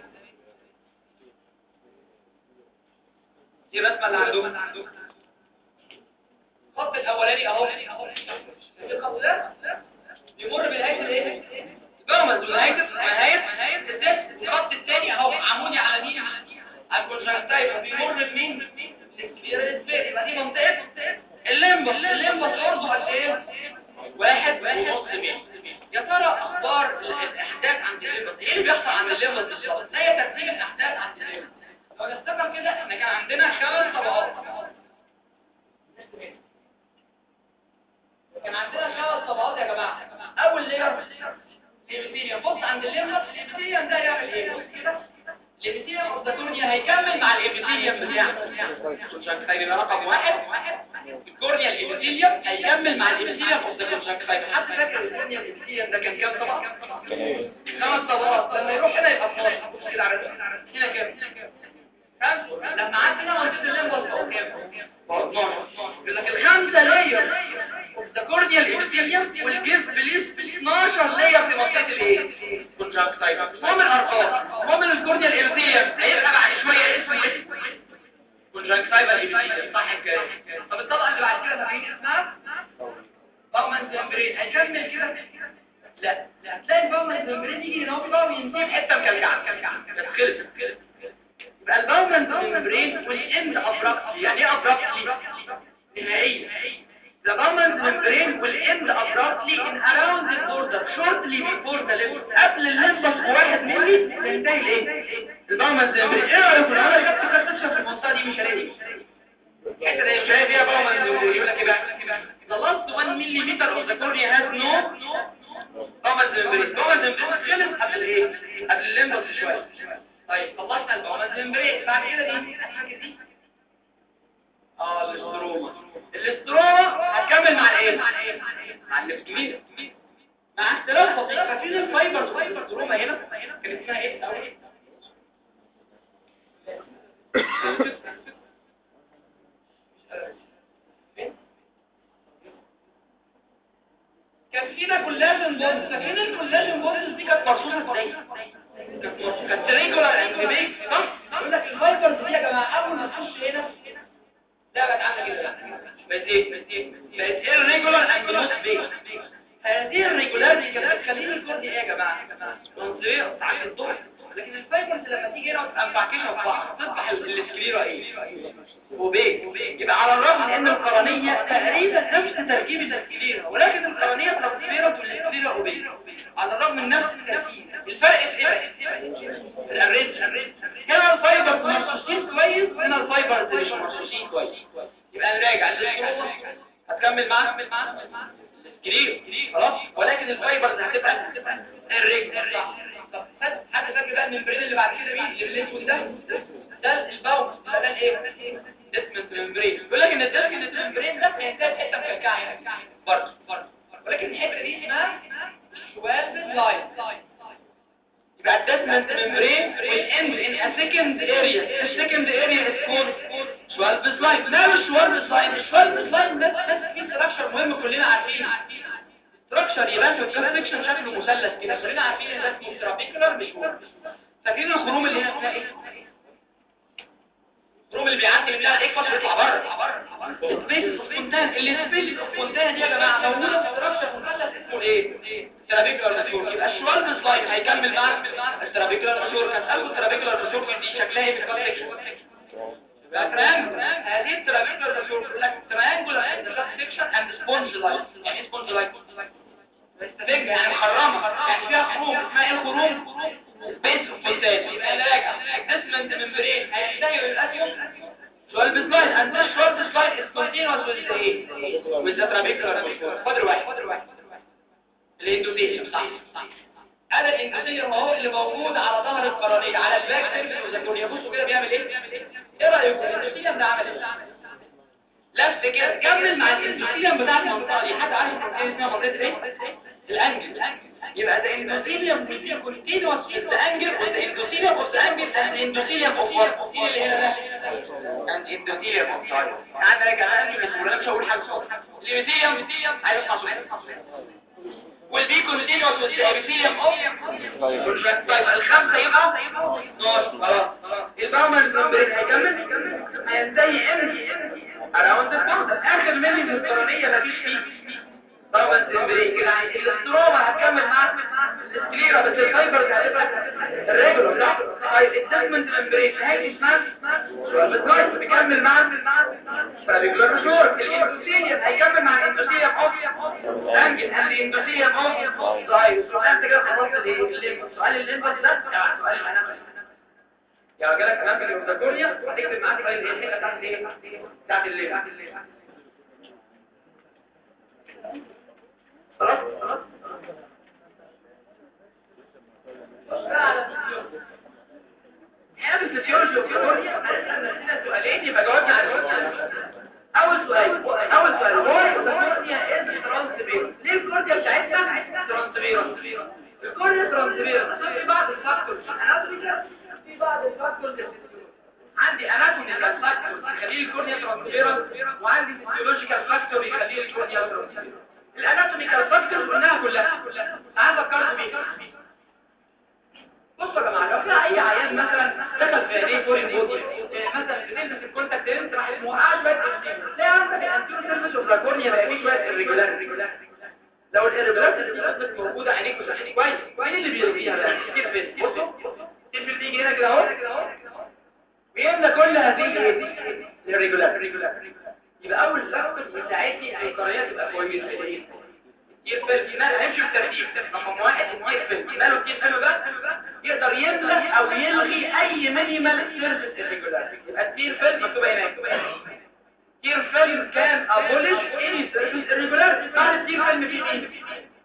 [SPEAKER 1] دي الرسمه اللي عندكم الخط الاولاني اهو الخط ده يمر بنهايه الايه جرمز ونهايه نهايه نهايه الدرس الخط الثاني اهو عمودي على مين على الكونجكتيفا بيمر بمين الاسكليرا الاسكليرا يبقى دي منطقه الليمبس الليمبس برضه قد ايه واحد ونص متر يا ترى اخبار الاحداث عند الليمبس ايه اللي بيحصل عند الليمبس بالظبط هي ترتيب الاحداث عند الليمبس لو نفتكر كده احنا كان عندنا خمس طبقات كان عندنا خمس طبقات يا جماعه اول لير الابيثيليوم بص عند الليمبس الابيثيليوم ده يعمل ايه بص كده الابيثيليوم اوف ذا كورنيا هيكمل مع الابيثيليوم بتاعه طيب يبقى رقم واحد الكورنيا الابيثيليوم هيكمل مع الابيثيليوم اوف ذا كونجكتيفا حد فاكر الكورنيا الابيثيليوم ده كان كام طبقه خمس طبقات لما يروح هنا يبقى 12 بص كده على الرسم. هنا كام خمسة لما عندنا منطقه الليمبس بقوا كام بقوا 12 يقول لك الخمسه لاير اوف ذا كورنيا الابيثيليوم والجيز بليس 12 لاير في منطقه الايه كونجكتيفا المهم الارقام المهم الكورنيا الابيثيليوم هيبقى بعد شويه اسمه ايه كونجكتيفا الابيثيليوم صح الكلام طب الطبقه اللي بعد كده فاهمين اسمها باومن ممبرين هيكمل كده لا لا هتلاقي الباومن ممبرين يجي هنا كده وينتهي بحته مكلكعه بس خلص يبقى الباومن ممبرين والاند ابرابتلي يعني ايه ابرابتلي نهائيا The Bowman's membrane will end abruptly in around the border shortly before the limbus قبل الليمبس بواحد ملي تنتهي الايه؟ الباومانز membrane ايه رأيكم لو انا جبت كارتشة في المنطقة دي مش هلاقي الحته دي مش هلاقي فيها باومانز membrane يقول لك ايه بقى؟ The last 1 millimeter of the cornea has no باومانز membrane باومانز membrane خلص قبل ايه؟ قبل الليمبس شوية طيب خلصنا الباومانز membrane بعد كده دي الحاجة دي اه الاستروما الاستروما هتكمل مع الايه مع الافتومين مع اختلاف بسيط فاكرين الفايبر فايبر استروما هنا كانت اسمها ايه الاول كان فينا كولاجين بوند فاكرين الكولاجين بوند دي كانت مرصوصه ازاي كانت مرصوصة- كانت ريجولار انتبيك صح يقول لك الفايبرز دي يا جماعه اول ما تخش هنا لا بقت عامله كده بقت ايه بقت ايه بقت irregular and not big هذه الريجولاريتي كانت بتخليني الكورد ايه يا جماعه منظريه ساعات الضوء لكن الفايبرز لما تيجي هنا وتبقى مفعكشه في بعض تصبح السكليرا ايه وبيك يبقى على الرغم من ان القرنيه تقريبا نفس تركيب السكليرا ولكن القرنيه ترانسفيرت والسكليرا اوبيك على الرغم من نفس التركيب الفرق في ايه الارينج هنا الفايبرز مرصوصين كويس هنا الفايبرز مش مرصوصين كويس يبقى نراجع الاستروما هتكمل معانا السكليرا خلاص ولكن الفايبرز هتبقى الريج طب حد حد فاكر بقى الممبرين اللي بعد كده مين اللي بالاسود ده ده الباوم ده ده الايه ديسمنت ممبرين بيقول لك ان الديسمنت ممبرين ده بيحتاج حته مكلكعه هنا برضه برضه ولكن الحته دي اسمها شوال لاين يبقى الديسمنت ممبرين will end in a second area the second area is called شوال لاين ماله الشوال لاين الشوال لاين ده بس فيه ستراكشر مهم كلنا عارفينه ستراكشر يبان في الكروس سكشن شكله مثلث كده كلنا عارفين ان ده اسمه ترابيكولار مشهور فاكرين الخروم اللي هنا اسمها ايه الخروم اللي بيعدي منها الاكوس ويطلع بره سبيس سبونتان اللي سبيس سبونتان دي يا جماعه موجوده في ستراكشر مثلث اسمه ايه ترابيكولار مشهور يبقى الشوالد سلايد هيكمل مع الترابيكولار مشهور هسألكم الترابيكولار مشهور دي شكلها ايه في الكروس سكشن تريانجل هذه الترابيكولار مشهور يقول لك تريانجل اند سكشن اند سبونج لايك يعني ايه سبونج لايك مستفجة يعني محرمة يعني فيها خروم اسمها ايه الخروم سبيس فونتان يبقى نراجع اسمنت ممبرين هينتهي الاسيوم سؤال بسلايد and this short slide is continuous with the ايه with the trabecular خد واحد خد واحد الاندوثيليوم صح هذا الاندوثيليوم اهو اللي موجود على ظهر القرنية على الباك سيرفيس والزيتونيا بصوا كده بيعمل ايه ايه رايكم الاندوثيليوم ده عمل ايه لف كده كمل مع الاندوثيليوم بتاع المنطقه دي حد عارف المنطقه دي اسمها منطقه ايه الانجل يبقى the endothelium will be continuous with the angle with the endothelium of the angle and endothelium of what ايه اللي هنا ده and endothelium of the عندنا كمان انجل بس مش هقول حاجه صوت الابيثيليوم عايز اسمع صوت will be continuous with the epithelium of طيب الخمسه يبقى 12 خلاص الباومن ممبرين هيكمل هينتهي امتى around the border اخر ملي من القرنيه مفيش فيه باومن ممبرين كده الاستروما هتكمل مع السكليرا بس الفايبرز هتبقى الريجولار صح طيب الدسمنت ممبرين هيجي اسمها بالظبط بيكمل مع الريجولار مشهور الاندوثيليوم هيكمل مع الاندوثيليوم اوف انجل اند الاندوثيليوم اوف طيب انت كده خلصت الليمب سؤال الليمب ده يعني سؤال الانامل يا جالك انامل الاوزاكوريا هتكتب معاك بقى الحته بتاعت الايه بتاعت الليمب خلاص خلاص هذا الفسيولوجي والفسيولوجيا هنسأل سؤالين يبقى جاوبنا على أول سؤال أول سؤال هو الكورنيا إز ترانسبيرون ليه الكورنيا بتاعتنا ترانسبيرون الكورنيا ترانسبيرون في بعض الفاكتورز أناتومي في بعض الفاكتورز عندي اناتوميكال فاكتور يخلي الكورنيا ترانسبيرون وعندي فيسيولوجيكال فاكتور يخلي الكورنيا ترانسبيرون الاناتوميكال فاكتورز قلناها كلها تعال فكرت بيها بصوا يا جماعه لو في اي عيان مثلا دخل في عينيه فورين بودي مثلا بتلبس الكونتاكت لينس راح موقعه شويه تلاقي عندك الانتيرو سيرفيس اوف ذا كورنيا بقى فيه شويه irregularity لو الirregularity دي موجوده عينيك وشايفين كويس مين اللي بيرضيها ده كتير فين بصوا كتير بيجي هنا كده اهو بيملى كل هذه الirregularity يبقى اول فاكتور بيساعدني ان القريه تبقى كويسه يقبل مال هيمشي بالترتيب رقم واحد يقبل ماله كتير حلو ده يقدر يملى او يلغي اي مينيمال سيرفيس irregularity يبقى التير فيل مكتوبه هناك تير فيل كان ابولش اني سيرفيس irregularity بعد التير فيل في مين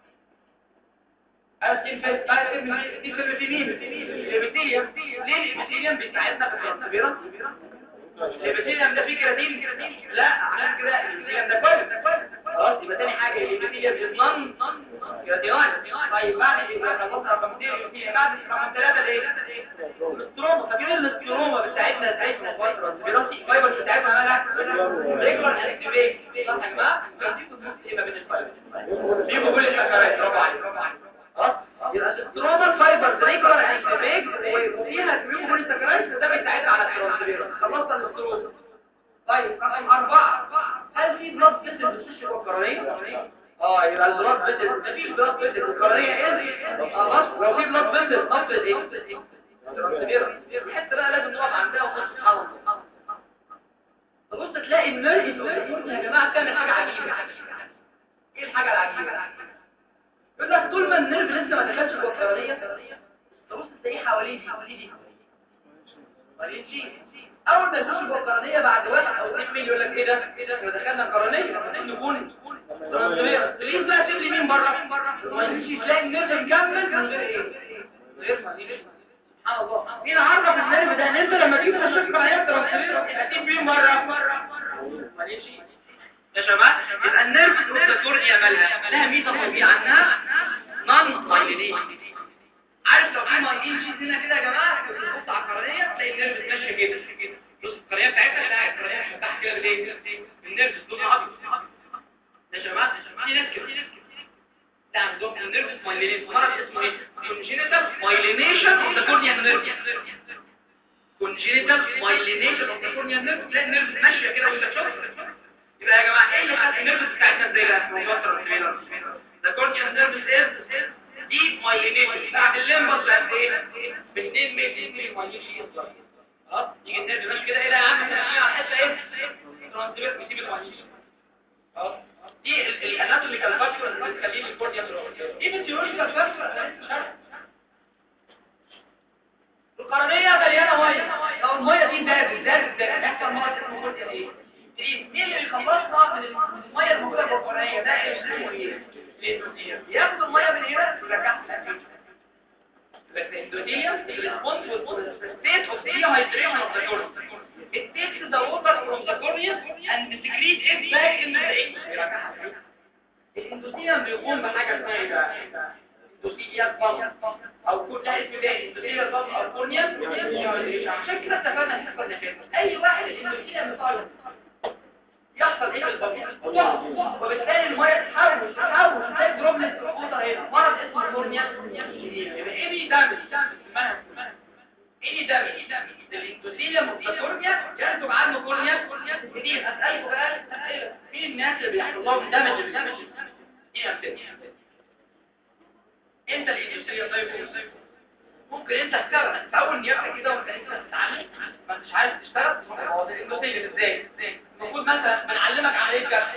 [SPEAKER 1] التير فيل بعد التير فيل في مين الابيثيليوم ليه الابيثيليوم بيساعدنا في الترانسبيرنس الابيثيليوم ده فيه كراتين لا عشان كده الابيثيليوم ده كويس خلاص يبقى تاني حاجه الابيثيليوم نون كراتينايز طيب بعد يبقى خلصنا رقم 2 بعد رقم 3 ايه الاستروما فاكرين الاستروما بتساعدنا ازاي في الفتره الفيروسي فايبر بتاعتها مالها ريجولار اكتيفيت صح يا جماعه يبقى بين الفايبر بيجوا كل الشكرات برافو عليك خلاص يبقى الاستروما فايبر ريجولار اكتيفيت وفيها بيجوا كل الشكرات ده بيساعدنا على الترانسفير خلصنا الاستروما طيب رقم أربعة هل في بلاد فيسل بتخش جوه القرنية؟ اه يبقى البلاد فيسل مفيش بلاد فيسل القرنية ايه؟ اه بس لو في بلاد فيسل نفض ايه؟ ترانسفير الحتة بقى لازم نقف عندها ونقول سبحان الله تبص تلاقي النيرف يا جماعة بتعمل حاجة عجيبة ايه الحاجة العجيبة؟ يقول لك طول ما النيرف لسه ما دخلش جوه القرنية تبص تلاقيه حواليه دي حواليه دي حواليه دي اول ما يخش جوه القرنيه بعد واحد او اثنين مليون يقول لك ايه ده ايه ده احنا دخلنا القرنيه المفروض نكون ترانسفير بقى تسيب لي مين بره ما يمشيش تلاقي النيرف مكمل من غير ايه غير ما سبحان الله مين عرف النيرف ده ان انت لما تيجي تخش القرنيه ترانسفير يبقى تسيب مين بره ما يمشي يا جماعه يبقى النيرف الكورنيا مالها لها ميزه فظيعه عنها نون مايلينيشن عارف لو في مايلين شيت هنا كده يا جماعه بص على القرنيه تلاقي النيرف ماشيه كده بص القرنيه بتاعتها لا القرنيه مش تحت كده بالايه النيرف لونها ابيض يا جماعه في ناس كده تعمل دوك نيرفس مايلينيشن مرض اسمه ايه كونجينيتال مايلينيشن اوف ذا كورنيا نيرف كونجينيتال مايلينيشن اوف ذا كورنيا نيرف تلاقي النيرف ماشيه كده وانت تشوف يبقى يا جماعه ايه اللي خد النيرف بتاعتنا ازاي بقى موضوع ترانسميتر ذا كورنيا نيرف از دي مايلينيشن بعد الليمبس بقى ايه ب 2 مللي مايلينيشن خلاص يجي النيرف ماشي كده ايه ده يا عم احنا ماشيين على حته ايه ترانسميتر بيسيب المايلينيشن خلاص دي الاناتوميكال فاكتور اللي بتخليه الكورنيا تروح دي فيزيولوجيكال فاكتور مش عارف القرنية مليانة مية لو المية دي زادت زادت زادت يحصل مرض اسمه كورنيا ايه؟ ايه إيه اللي بيخلصنا من المية الموجودة في القرنية ده اسمه ايه؟ الاندوثيليوم ياخد المية من هنا ويرجعها للأكل بس الاندوثيليوم responds with the state of dehydration of the cornea it takes the water from the cornea and secretes it back into the ink يرجعها للأكل الاندوثيليوم بيقوم بحاجة اسمها ايه بقى؟ اندوثيليال بامب او كل ده اسم تاني اندوثيليال بامب او كورنيا عشان كده اتفقنا ان احنا كنا اي واحد الاندوثيليال بتاعه يحصل ايه بالضبط وبالتالي الميه تتحول تتحول تلاقي دروبلت ووتر هنا مرض اسمه كورنيا يبقى ايه دي دامج ايه دامج الاندوثيليوم اوف ذا كورنيا ينتج عنه كورنيا كتير اسالكم بقى اسئله مين الناس اللي بيحصل لهم دامج ايه امثله انت الاندوثيليوم ده ممكن انت تكرر تحول نيابتك كده وانت لسه بتتعلم ما انتش عارف تشتغل هو ده الاندوثيليوم ازاي المفروض مثلا بنعلمك عمليه جرح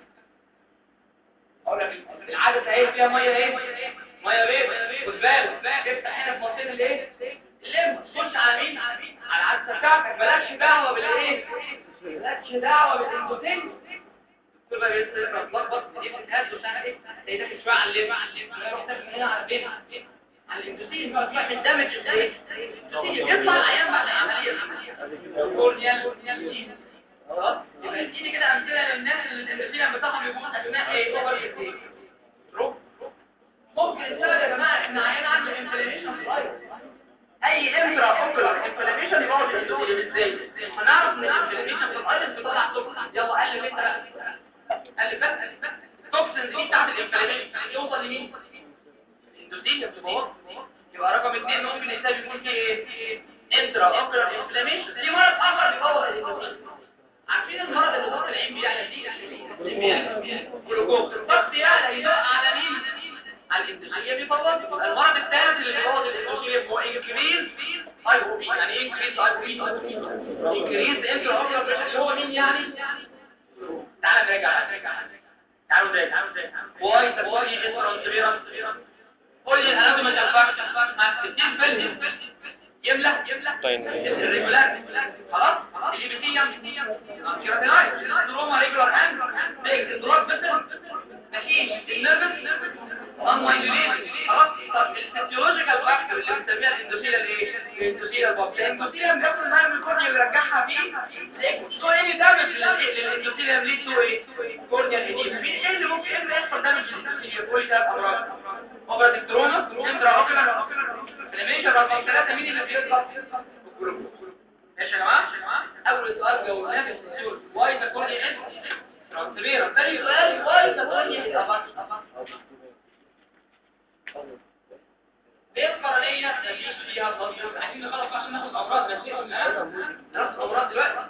[SPEAKER 1] اقول لك العدسه اهي فيها ميه ايه ميه بيضاء خد بالك تفتح هنا في منطقه الايه الليمب تخش على مين على العدسه بتاعتك مالكش دعوه بالايه مالكش دعوه بالاندوثيليوم كل ما بيصير تتلخبط دي بتتهز ومش عارف ايه تلاقي داخل شويه على الليمب رحت من هنا على البيت على الاندوثيليوم بقى تروح الدمج ازاي يطلع العيان بعد العمليه كورنيال خلاص يبقى اديني كده امثله للناس اللي الاندوثيليوم بتاعهم يكون اثناء ايه اوفر ايه ممكن السبب يا جماعه ان عيان عنده انفلاميشن في الايرس اي انترا اوكولار انفلاميشن يبوظ الاندوثيليوم ازاي هنعرف ان الانفلاميشن في الايرس بيطلع توكسين يلا قلب انت بقى قلب بس توكسين دي بتاعت الانفلاميشن يوصل لمين الاندوثيليوم تبوظ يبقى رقم اثنين ممكن السبب يكون فيه ايه انترا اوكولار انفلاميشن دي مرض اخر بيبوظ الاندوثيليوم عارفين المرض اللي ضغط العين بيعلى دي جلوكوز الضغط يعلى يدق على مين على الاندوثيليوم بيبوظ المرض الثالث اللي بيبوظ الاندوثيليوم هو انكريز ايوبي يعني ايه انكريز ايوبي انكريز انترا اوكولار اللي هو مين يعني تعالى نراجع تعالوا نراجع واي تبوي اسرانسبيرا قول لي الاناتومي الفاكت مع 60 فيلم يملى يملى الريجولار خلاص اللي بيتيم كيراتينايت دروما ريجولار هاند ليك دروب بس مفيش النيرفس نون مايلينيت خلاص طب الفسيولوجيكال فاكتور اللي بنسميها الاندوثيليال ايه الاندوثيليال باب الاندوثيليال بياخد الميه من الكورنيا ويرجعها فيه ليك سو ايه دامج للاندوثيليال ليه تو ايه كورنيا الهديم مين ايه اللي ممكن ايه اللي يحصل دامج للاندوثيليال كل ثلاث امراض اوبرا ديكتروما انترا اوكولار انفلاميشن رقم ثلاثة مين اللي بيطلع ماشي يا جماعه اول سؤال جاوبناه في السيول واي ذا كورنيا از ترانسفير ثاني سؤال واي ذا كورنيا از ليه القرنية مفيش فيها بلد عايزين نخلص عشان ناخد أمراض نفسية ناخد أمراض دلوقتي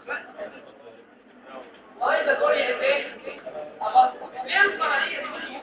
[SPEAKER 1] واي ذا كورنيا از ايه؟ ليه القرنية دي مش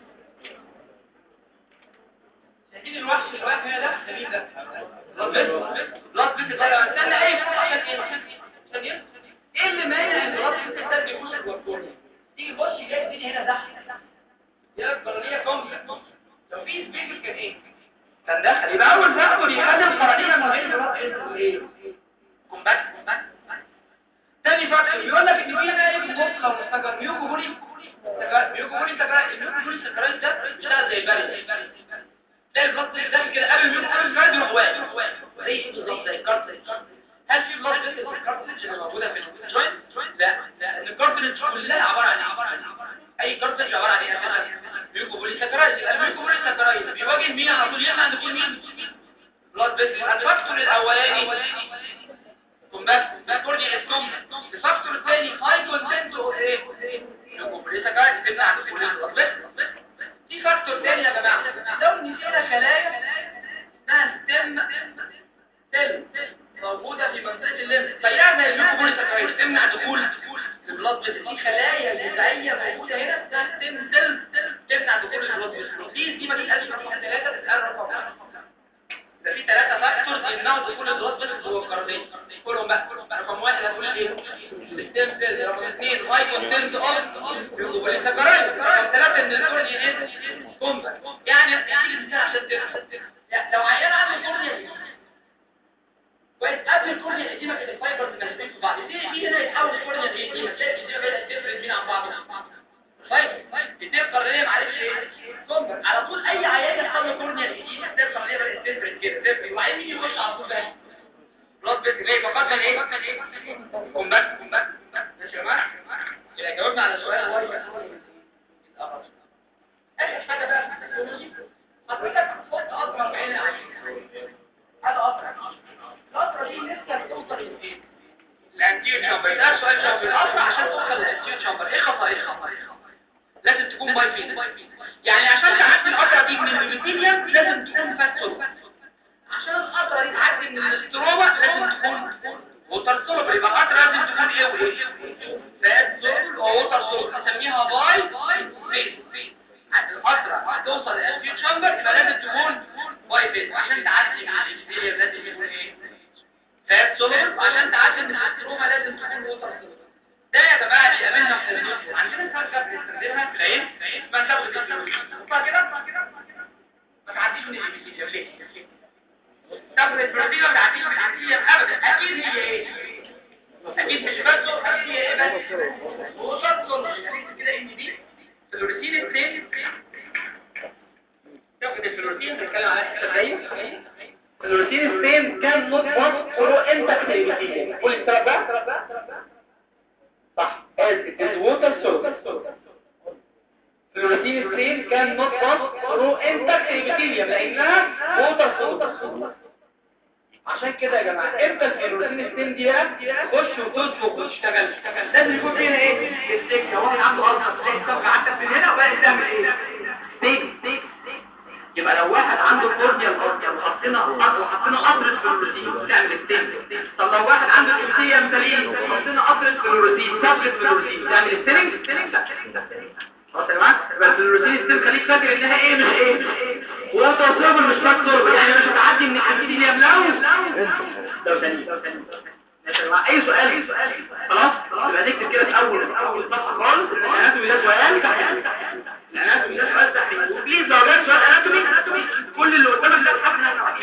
[SPEAKER 1] شايفين الوحش الوحش هنا ده ده مين ده؟ بلاد بيت ده استنى ايه عشان ايه عشان ايه ايه اللي مانع ان بلاد بيت ده يخش جوه الكورنيا تيجي بص جاي الدنيا هنا زحمه يا القرنيه كومبلكس لو في سبيس كان ايه كان دخل يبقى اول فاكتور يخلي القرنيه ما بين بلاد بيت ايه كومباكت تاني فاكتور بيقول لك ان في نايم مخ او مستقر ميوكو بولي ميوكو بولي سكرايد الميوكو بولي سكرايد ده بيشتغل زي البرد تلاقي البلط ده كده قبل ما يدخل الجهاز يروح واقف زي ايه بالظبط زي الكارتريج هل في بلط في الكارتريج اللي موجوده في الجوينت لا لا الكارتريج كلها عباره عن عباره عن اي كارتريج عباره عن ايه مثلا ميوكوبوليساكرايد الميوكوبوليساكرايد بيواجه مين على طول يعمل عند كل مين بلط بس الفاكتور الاولاني كومباكت كورنيا اسكوم الفاكتور الثاني هاي كونسنت اوف ايه ميوكوبوليساكرايد بتبقى عند كل البلط في فاكتور تاني فقرتين كلهم بقى رقم واحد هتقول ايه الستيم سيلز رقم اثنين هاي كونتنت اوف البوليساكرايد رقم ثلاثة ان الكورنيا از كومبر يعني يعني مثال عشان تفهم يعني لو عيان عنده كورنيا كويس قبل الكورنيا القديمه كانت الفايبرز ملزمين في بعض دي دي هنا يتحول الكورنيا القديمه تلاقي القديمه بدات تفرد بين عن بعض طيب الاثنين قرنيه معلش ايه كومبر على طول اي عيان يحصل له كورنيا القديمه الاثنين قرنيه بدات تفرد كده تفرد وبعدين مين يخش على طول بقى بلاد بيت ليه فقط من ايه كومبر كومبر ماشي يا جماعه يبقى جاوبنا على سؤال واي اخر حاجه بقى حضرتك هتحط اطمر بعين العين هذا اطمر الفترة دي لسه بتوصل لفين؟ الانتيو تشامبر ده سؤال جواب الأسرع عشان توصل للانتيو تشامبر ايه خصائصها؟ لازم تكون باي فين يعني عشان تعدي القطرة دي من البيتيليوم لازم تكون فات سولو عشان القطرة دي تعدي من الاستروما لازم تكون ووتر سولو يبقى القطرة لازم تكون ايه وايه؟ فات سولو ووتر سولو نسميها باي فين القطرة هتوصل للانتيو تشامبر يبقى لازم تكون باي فين عشان تعدي من البيتيليوم لازم يكون ايه؟ فات سولر عشان تعدي من الستروما لازم تكون ووتر سولر ده يا جماعه بيقابلنا في النص عندنا كاركه بنستخدمها في العين اسمها كابل الفلويد كده ما تعديش من الابيثيليوم ليه كابل البروتين ما تعديش من الابيثيليوم ابدا اكيد هي ايه اكيد مش بس اكيد هي ايه بس ووتر سولر يعني كده ان دي فلوريسين الثاني كابل الفلوريسين بنتكلم عليها كده زي الروتين السيم كان نوت بس ولو انت كتير قول السبب بقى صح as it is water source الروتين السيم كان نوت بس ولو انت كتير لانها water source عشان كده يا جماعه امتى الروتين السيم دي بقى تخش وتطبخ وتشتغل لازم يكون فينا ايه السكه واحد عنده ارض تلاقي الصفحه عندك من هنا وبقى تعمل ايه ستيك ستيك يبقى لو واحد عنده كورنيا الكورنيا وحطينا قطر وحطينا قطر فلوروسين تعمل ستين طب لو واحد عنده كورنيا سليم وحطينا قطر فلوروسين تابلت فلوروسين تعمل ستيننج ستيننج لا خلاص يا جماعه يبقى الفلوروسين ستين خليك فاكر انها ايه مش ايه ووتر سولفر مش فاكتور يعني مش هتعدي من الحديد اللي يملاو لو ثاني اي سؤال اي سؤال خلاص يبقى نكتب كده في اول اول صفحه خالص الاناتومي ده سؤال تحديد الاناتومي ده سؤال تحديد وبليز لو جاب سؤال اناتومي كل اللي قدامك ده حد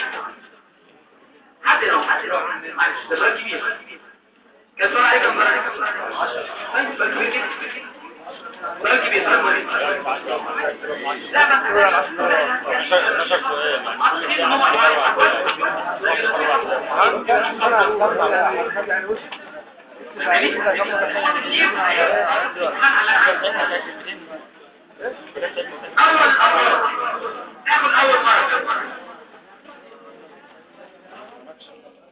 [SPEAKER 1] حد لو حد لو معلش ده سؤال كبير كان سؤال عليك كم درجه 10 سؤال كبير جدا سؤال كبير سؤال مهم لا بس أول أول ناخد أول مرة